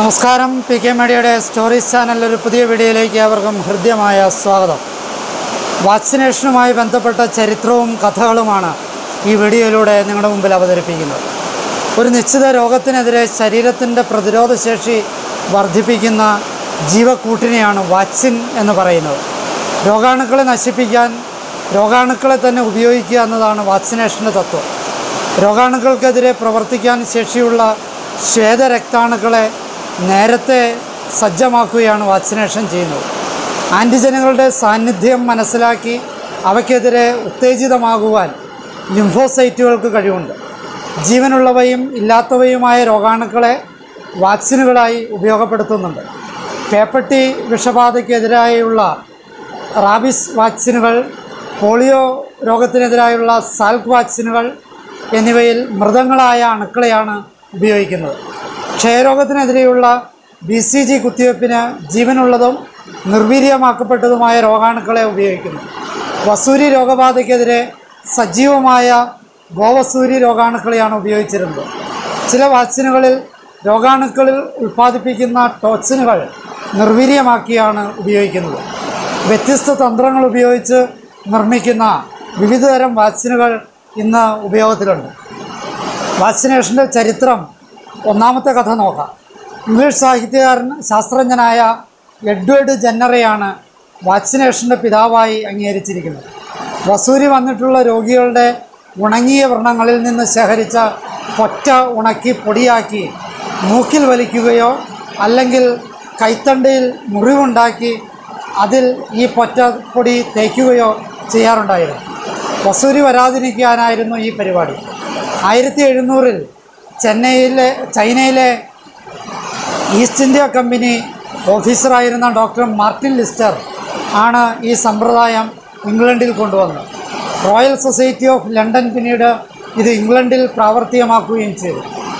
നമസ്കാരം P K മീഡിയയുടെ stories channel ഒരു പുതിയ വീഡിയോയിലേക്ക് അവർക്കും ഹൃദ്യമായ സ്വാഗതം വാക്സിനേഷനുമായി ബന്ധപ്പെട്ട ചരിത്രവും കഥകളുമാണ് ഈ വീഡിയോയിലൂടെ നിങ്ങളുടെ മുമ്പിൽ അവതരിപ്പിക്കുന്നത് ഒരു നിശ്ചിത രോഗത്തിനെതിരെ ശരീരത്തിൻ്റെ പ്രതിരോധശേഷി വർദ്ധിപ്പിക്കുന്ന ജീവക്കൂട്ടിനെയാണ് വാക്സിൻ എന്ന് പറയുന്നത് രോഗാണുക്കളെ നശിപ്പിക്കാൻ രോഗാണുക്കളെ തന്നെ ഉപയോഗിക്കുക എന്നതാണ് വാക്സിനേഷൻ്റെ തത്വം രോഗാണുക്കൾക്കെതിരെ പ്രവർത്തിക്കാൻ ശേഷിയുള്ള ശ്വേതരക്താണുക്കളെ നേരത്തെ സജ്ജമാക്കുകയാണ് വാക്സിനേഷൻ ചെയ്യുന്നത് ആൻറ്റിജനുകളുടെ സാന്നിധ്യം മനസ്സിലാക്കി അവയ്ക്കെതിരെ ഉത്തേജിതമാകുവാൻ ലിംഫോസൈറ്റുകൾക്ക് കഴിവുണ്ട് ജീവനുള്ളവയും ഇല്ലാത്തവയുമായ രോഗാണുക്കളെ വാക്സിനുകളായി ഉപയോഗപ്പെടുത്തുന്നുണ്ട് പേപ്പട്ടി വിഷബാധയ്ക്കെതിരായുള്ള റാബിസ് വാക്സിനുകൾ പോളിയോ രോഗത്തിനെതിരായുള്ള സാൽക്ക് വാക്സിനുകൾ എന്നിവയിൽ മൃതങ്ങളായ അണുക്കളെയാണ് ഉപയോഗിക്കുന്നത് ക്ഷയരോഗത്തിനെതിരെയുള്ള ബി സി ജി കുത്തിവയ്പ്പിന് ജീവനുള്ളതും നിർവീര്യമാക്കപ്പെട്ടതുമായ രോഗാണുക്കളെ ഉപയോഗിക്കുന്നു വസൂരി രോഗബാധയ്ക്കെതിരെ സജീവമായ ഗോവസൂരി രോഗാണുക്കളെയാണ് ഉപയോഗിച്ചിരുന്നത് ചില വാക്സിനുകളിൽ രോഗാണുക്കളിൽ ഉൽപ്പാദിപ്പിക്കുന്ന ടോക്സിനുകൾ നിർവീര്യമാക്കിയാണ് ഉപയോഗിക്കുന്നത് വ്യത്യസ്ത തന്ത്രങ്ങൾ ഉപയോഗിച്ച് നിർമ്മിക്കുന്ന വിവിധതരം വാക്സിനുകൾ ഇന്ന് ഉപയോഗത്തിലുണ്ട് വാക്സിനേഷൻ്റെ ചരിത്രം ഒന്നാമത്തെ കഥ നോക്കാം ഇംഗ്ലീഷ് സാഹിത്യകാരൻ ശാസ്ത്രജ്ഞനായ എഡ്വേർഡ് ജന്നറെയാണ് വാക്സിനേഷൻ്റെ പിതാവായി അംഗീകരിച്ചിരിക്കുന്നത് വസൂരി വന്നിട്ടുള്ള രോഗികളുടെ ഉണങ്ങിയ വ്രണങ്ങളിൽ നിന്ന് ശേഖരിച്ച പൊറ്റ ഉണക്കി പൊടിയാക്കി മൂക്കിൽ വലിക്കുകയോ അല്ലെങ്കിൽ കൈത്തണ്ടയിൽ മുറിവുണ്ടാക്കി അതിൽ ഈ പൊറ്റ പൊടി തേക്കുകയോ ചെയ്യാറുണ്ടായിരുന്നു വസൂരി വരാതിരിക്കാനായിരുന്നു ഈ പരിപാടി ആയിരത്തി എഴുന്നൂറിൽ ചെന്നൈയിലെ ചൈനയിലെ ഈസ്റ്റ് ഇന്ത്യ കമ്പനി ഓഫീസറായിരുന്ന ഡോക്ടർ മാർട്ടിൻ ലിസ്റ്റർ ആണ് ഈ സമ്പ്രദായം ഇംഗ്ലണ്ടിൽ കൊണ്ടുവന്നത് റോയൽ സൊസൈറ്റി ഓഫ് ലണ്ടൻ പിന്നീട് ഇത് ഇംഗ്ലണ്ടിൽ പ്രാവർത്തികമാക്കുകയും ചെയ്തു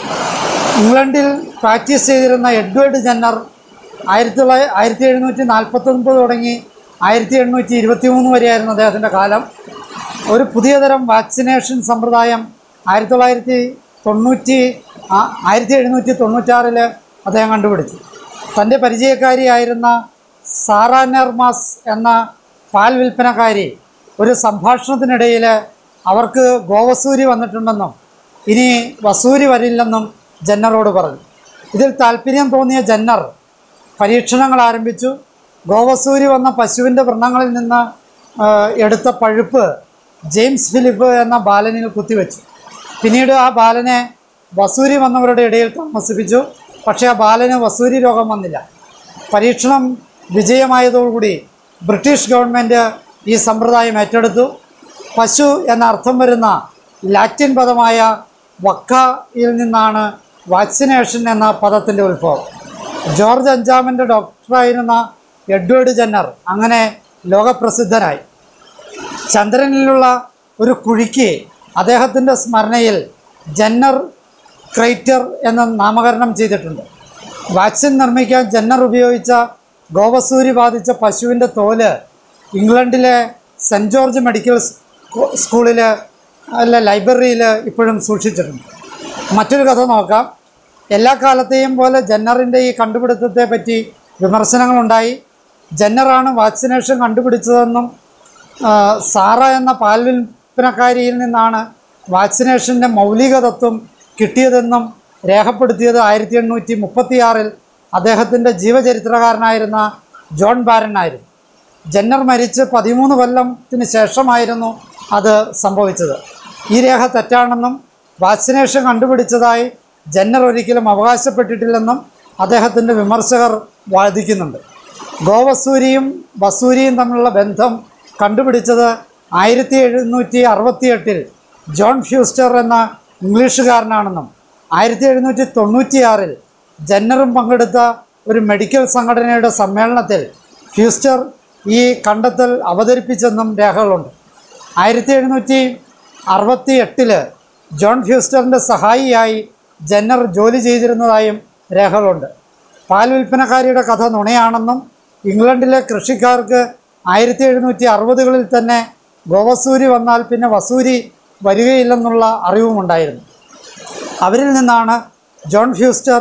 ഇംഗ്ലണ്ടിൽ പ്രാക്ടീസ് ചെയ്തിരുന്ന എഡ്വേർഡ് ജന്നർ ആയിരത്തി തൊള്ളായിരത്തി ആയിരത്തി എഴുന്നൂറ്റി നാൽപ്പത്തൊൻപത് തുടങ്ങി ആയിരത്തി എണ്ണൂറ്റി ഇരുപത്തി മൂന്ന് വരെയായിരുന്നു അദ്ദേഹത്തിൻ്റെ കാലം ഒരു പുതിയ തരം വാക്സിനേഷൻ സമ്പ്രദായം ആയിരത്തി തൊള്ളായിരത്തി തൊണ്ണൂറ്റി ആ- ആയിരത്തി എഴുന്നൂറ്റി തൊണ്ണൂറ്റാറിൽ അദ്ദേഹം കണ്ടുപിടിച്ചു തൻ്റെ പരിചയക്കാരിയായിരുന്ന സാറ നെർമാസ് എന്ന പാൽ വിൽപ്പനക്കാരി ഒരു സംഭാഷണത്തിനിടയിൽ അവർക്ക് ഗോവസൂരി വന്നിട്ടുണ്ടെന്നും ഇനി വസൂരി വരില്ലെന്നും ജന്നറോട് പറഞ്ഞു ഇതിൽ താല്പര്യം തോന്നിയ ജന്നർ പരീക്ഷണങ്ങൾ ആരംഭിച്ചു ഗോവസൂരി വന്ന പശുവിൻ്റെ വ്രണങ്ങളിൽ നിന്ന് ആ, എടുത്ത പഴുപ്പ് ജെയിംസ് ഫിലിപ്പ് എന്ന ബാലനിൽ കുത്തിവെച്ചു പിന്നീട് ആ ബാലനെ വസൂരി വന്നവരുടെ ഇടയിൽ താമസിപ്പിച്ചു പക്ഷേ ആ ബാലന് വസൂരി രോഗം വന്നില്ല പരീക്ഷണം വിജയമായതോടുകൂടി ബ്രിട്ടീഷ് ഗവൺമെൻറ് ഈ സമ്പ്രദായം ഏറ്റെടുത്തു പശു എന്ന അർത്ഥം വരുന്ന ലാറ്റിൻ പദമായ വക്കയിൽ നിന്നാണ് വാക്സിനേഷൻ എന്ന പദത്തിൻ്റെ ഉത്ഭവം ജോർജ് അഞ്ചാമൻ്റെ ഡോക്ടറായിരുന്ന എഡ്വേർഡ് ജന്നർ അങ്ങനെ ലോകപ്രസിദ്ധനായി ചന്ദ്രനിലുള്ള ഒരു കുഴിക്ക് അദ്ദേഹത്തിൻ്റെ സ്മരണയിൽ ജന്നർ ക്രൈറ്റർ എന്ന നാമകരണം ചെയ്തിട്ടുണ്ട് വാക്സിൻ നിർമ്മിക്കാൻ ജന്നർ ഉപയോഗിച്ച ഗോവസൂരി ബാധിച്ച പശുവിൻ്റെ തോല് ഇംഗ്ലണ്ടിലെ സെൻറ്റ് ജോർജ് മെഡിക്കൽ സ്കൂ- സ്കൂളിൽ അല്ല ലൈബ്രറിയിൽ ഇപ്പോഴും സൂക്ഷിച്ചിട്ടുണ്ട് മറ്റൊരു കഥ നോക്കാം എല്ലാ കാലത്തെയും പോലെ ജന്നറിൻ്റെ ഈ കണ്ടുപിടുത്തത്തെ പറ്റി വിമർശനങ്ങളുണ്ടായി ജന്നറാണ് വാക്സിനേഷൻ കണ്ടുപിടിച്ചതെന്നും ആ, സാറ എന്ന പാൽ വിൽപ്പനക്കാരിയിൽ നിന്നാണ് വാക്സിനേഷൻ്റെ മൗലിക തത്വം കിട്ടിയതെന്നും രേഖപ്പെടുത്തിയത് ആയിരത്തി എണ്ണൂറ്റി മുപ്പത്തിയാറിൽ അദ്ദേഹത്തിൻ്റെ ജീവചരിത്രകാരനായിരുന്ന ജോൺ ബാരൻ ആയിരുന്നു ജന്നർ മരിച്ച് പതിമൂന്ന് കൊല്ലത്തിന് ശേഷമായിരുന്നു അത് സംഭവിച്ചത് ഈ രേഖ തെറ്റാണെന്നും വാക്സിനേഷൻ കണ്ടുപിടിച്ചതായി ജന്നർ ഒരിക്കലും അവകാശപ്പെട്ടിട്ടില്ലെന്നും അദ്ദേഹത്തിൻ്റെ വിമർശകർ വാദിക്കുന്നുണ്ട് ഗോവസൂരിയും വസൂരിയും തമ്മിലുള്ള ബന്ധം കണ്ടുപിടിച്ചത് ആയിരത്തി എഴുന്നൂറ്റി അറുപത്തിയെട്ടിൽ ജോൺ ഫ്യൂസ്റ്റർ എന്ന ഇംഗ്ലീഷുകാരനാണെന്നും ആയിരത്തി എഴുന്നൂറ്റി തൊണ്ണൂറ്റിയാറിൽ ജന്നറും പങ്കെടുത്ത ഒരു മെഡിക്കൽ സംഘടനയുടെ സമ്മേളനത്തിൽ ഫ്യൂസ്റ്റർ ഈ കണ്ടെത്തൽ അവതരിപ്പിച്ചെന്നും രേഖകളുണ്ട് ആയിരത്തി എഴുന്നൂറ്റി അറുപത്തി എട്ടില് ജോൺ ഫ്യൂസ്റ്ററിൻ്റെ സഹായിയായി ജന്നർ ജോലി ചെയ്തിരുന്നതായും രേഖകളുണ്ട് പാൽ വിൽപ്പനക്കാരിയുടെ കഥ നുണയാണെന്നും ഇംഗ്ലണ്ടിലെ കൃഷിക്കാർക്ക് ആയിരത്തി എഴുന്നൂറ്റി അറുപതുകളിൽ തന്നെ ഗോവസൂരി വന്നാൽ പിന്നെ വസൂരി വരികയില്ലെന്നുള്ള അറിവുമുണ്ടായിരുന്നു അവരിൽ നിന്നാണ് ജോൺ ഫ്യൂസ്റ്റർ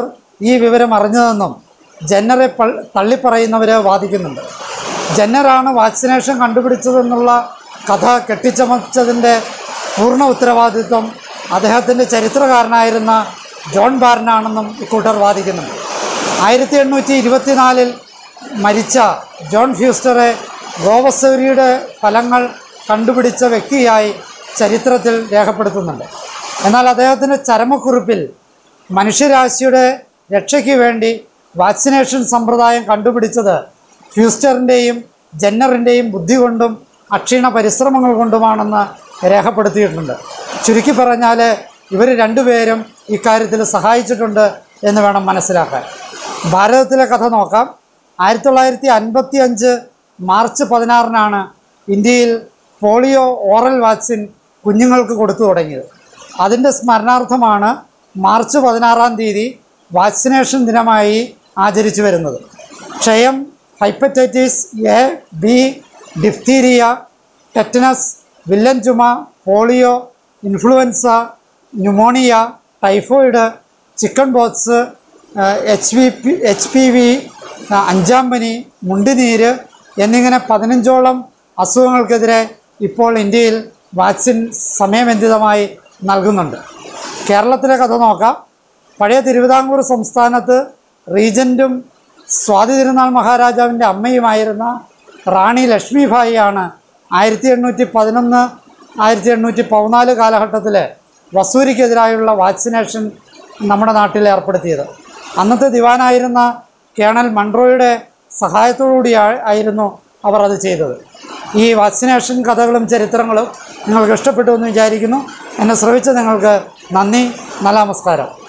ഈ വിവരം അറിഞ്ഞതെന്നും ജന്നറെ പൾ- തള്ളിപ്പറയുന്നവർ വാദിക്കുന്നുണ്ട് ജന്നറാണ് വാക്സിനേഷൻ കണ്ടുപിടിച്ചതെന്നുള്ള കഥ കെട്ടിച്ചമച്ചതിൻ്റെ പൂർണ്ണ ഉത്തരവാദിത്വം അദ്ദേഹത്തിൻ്റെ ചരിത്രകാരനായിരുന്ന ജോൺ ബാരനാണെന്നും ഇക്കൂട്ടർ വാദിക്കുന്നുണ്ട് ആയിരത്തി എണ്ണൂറ്റി ഇരുപത്തിനാലിൽ മരിച്ച ജോൺ ഫ്യൂസ്റ്ററെ ഗോവസൂരിയുടെ ഫലങ്ങൾ കണ്ടുപിടിച്ച വ്യക്തിയായി ചരിത്രത്തിൽ രേഖപ്പെടുത്തുന്നുണ്ട് എന്നാൽ അദ്ദേഹത്തിൻ്റെ ചരമക്കുറിപ്പിൽ മനുഷ്യരാശിയുടെ രക്ഷയ്ക്ക് വേണ്ടി വാക്സിനേഷൻ സമ്പ്രദായം കണ്ടുപിടിച്ചത് ഫ്യൂസ്റ്ററിൻ്റെയും ജന്നറിൻ്റെയും ബുദ്ധി കൊണ്ടും അക്ഷീണ പരിശ്രമങ്ങൾ കൊണ്ടുമാണെന്ന് രേഖപ്പെടുത്തിയിട്ടുണ്ട് ചുരുക്കി പറഞ്ഞാൽ ഇവർ രണ്ടുപേരും ഇക്കാര്യത്തിൽ സഹായിച്ചിട്ടുണ്ട് എന്ന് വേണം മനസ്സിലാക്കാൻ ഭാരതത്തിലെ കഥ നോക്കാം ആയിരത്തി തൊള്ളായിരത്തി അൻപത്തി അഞ്ച് മാർച്ച് പതിനാറിനാണ് ഇന്ത്യയിൽ പോളിയോ ഓറൽ വാക്സിൻ കുഞ്ഞുങ്ങൾക്ക് കൊടുത്തു തുടങ്ങിയത് അതിൻ്റെ സ്മരണാർത്ഥമാണ് മാർച്ച് പതിനാറാം തീയതി വാക്സിനേഷൻ ദിനമായി ആചരിച്ചു വരുന്നത് ക്ഷയം hepatitis A B diphtheria tetanus വില്ലൻ ചുമ polio influenza pneumonia typhoid chickenpox H V P H P V അഞ്ചാം പനി മുണ്ടിനീര് എന്നിങ്ങനെ പതിനഞ്ചോളം അസുഖങ്ങൾക്കെതിരെ ഇപ്പോൾ ഇന്ത്യയിൽ വാക്സിൻ സമയബന്ധിതമായി നൽകുന്നുണ്ട് കേരളത്തിലെ കഥ നോക്കാം പഴയ തിരുവിതാംകൂർ സംസ്ഥാനത്ത് റീജൻറ്റും സ്വാതി തിരുനാൾ മഹാരാജാവിൻ്റെ അമ്മയുമായിരുന്ന റാണി ലക്ഷ്മിഭായിയാണ് ആയിരത്തി എണ്ണൂറ്റി പതിനൊന്ന് ആയിരത്തി എണ്ണൂറ്റി പതിനാല് കാലഘട്ടത്തിൽ വസൂരിക്കെതിരായുള്ള വാക്സിനേഷൻ നമ്മുടെ നാട്ടിൽ ഏർപ്പെടുത്തിയത് അന്നത്തെ ദിവാനായിരുന്ന കേണൽ മൺട്രോയുടെ സഹായത്തോടുകൂടി ആ- ആയിരുന്നു അവർ അത് ചെയ്തത് ഈ വാക്സിനേഷൻ കഥകളും ചരിത്രങ്ങളും നിങ്ങൾക്ക് ഇഷ്ടപ്പെട്ടു എന്ന് വിചാരിക്കുന്നു എന്നെ ശ്രമിച്ച നിങ്ങൾക്ക് നന്ദി നല്ല നമസ്കാരം